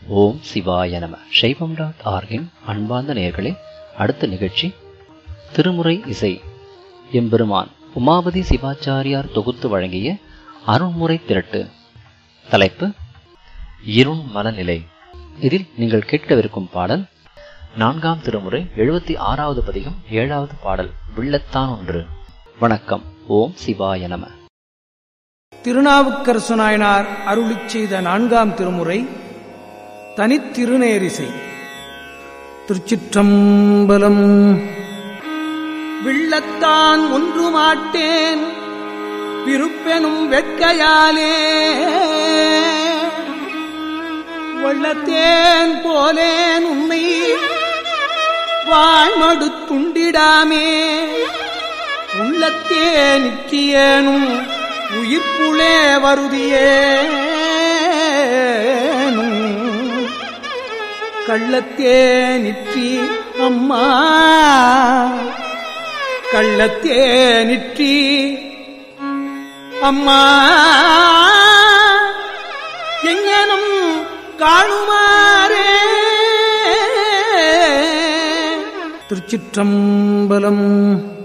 ஓம் சிவாய நம சைவம் டாட் ஆர்கின் அன்பார்ந்த நேயர்களே அடுத்த நிகழ்ச்சி திருமுறை இசை எம்பெருமான் உமாபதி சிவாச்சாரியார் தொகுத்து வழங்கிய அருண்முறை திரட்டு தலைப்பு இருண் மலநிலை இதில் நீங்கள் கேட்கவிருக்கும் பாடல் நான்காம் திருமுறை எழுபத்தி ஆறாவது பதிகம் ஏழாவது பாடல் வில்லத்தான் ஒன்று வணக்கம் ஓம் சிவாய நம திருநாவுக்கரசு நாயனார் அருளிச் செய்த நான்காம் திருமுறை தனித்திருநேரிசை திருச்சிற்றம்பலம் விள்ளத்தான் ஒன்று மாட்டேன் விருப்பெனும் வெட்கையாலே வெள்ளத்தேன் போலேன் உன்னை வாழ்மடுத்துண்டிடாமே உள்ளத்தே நிற்கியேனும் உயிர்ப்புளே வருதியேனும் கள்ளத்தே நிற்றி அம்மா கள்ளத்தே நிற்றி அம்மா எங்கேனும் காணுமாறே திருச்சிற்றம்பலம்